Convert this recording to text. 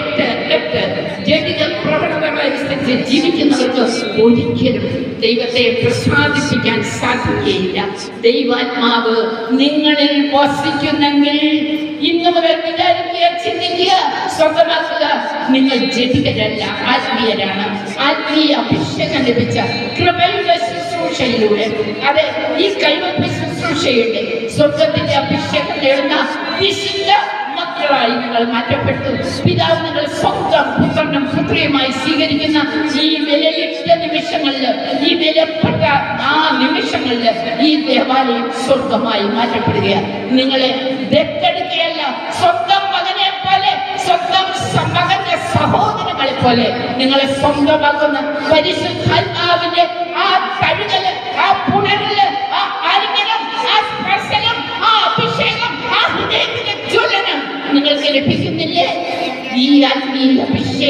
എട്ട് എട്ട് ജനിക പ്രവണതകളനുസരിച്ച് ജീവിക്കുന്നവർക്ക് ഒരിക്കലും ദൈവത്തെ പ്രസാദിപ്പിക്കാൻ സാധിക്കുകയില്ല ദൈവാത്മാവ് നിങ്ങളിൽ വസിക്കുന്നെങ്കിൽ ഇന്നു മുതൽ വിചാരിക്കുക ചിന്തിക്കുക സ്വന്തമാക്കുക നിങ്ങൾ ജനികരല്ല ആത്മീയരാണ് ആത്മീയ അഭിഷേകം ലഭിച്ച കൃപയുടെ ശുശ്രൂഷയിലൂടെ അതെ ഈ കൈവപ്പ് ശുശ്രൂഷയുടെ സ്വർഗത്തിന്റെ അഭിഷേകം നേടുന്ന വിശുദ്ധ മക്കളായി നിങ്ങൾ മാറ്റപ്പെട്ടു പിതാവ് നിങ്ങൾ സ്വന്തം പുത്രനും പുത്രിയുമായി സ്വീകരിക്കുന്ന ഈ വിലയിട്ട നിമിഷങ്ങളിൽ ഈ വിലപ്പെട്ട ആ നിമിഷങ്ങളിൽ ഈ ദേവാലയം സ്വർഗമായി മാറ്റപ്പെടുകയാണ് നിങ്ങളെ ദത്തെടുക്കുകയല്ല സ്വന്തം മകനെ പോലെ സ്വന്തം സ- മകന്റെ സഹോദരങ്ങളെ പോലെ നിങ്ങളെ സ്വന്തമാക്കുന്ന പരിശുദ്ധാത്മാവിന്റെ ആ തഴുകല് ആ പുണരല് ആ ആലിംഗനം ആ സ്പർശനം ആ അഭിഷേകം ആ ഹൃദയത്തിന്റെ ജ്വലനം നിങ്ങൾക്ക് ലഭിക്കുന്നില്ലേ ഈ ആത്മീയ അഭിഷേകം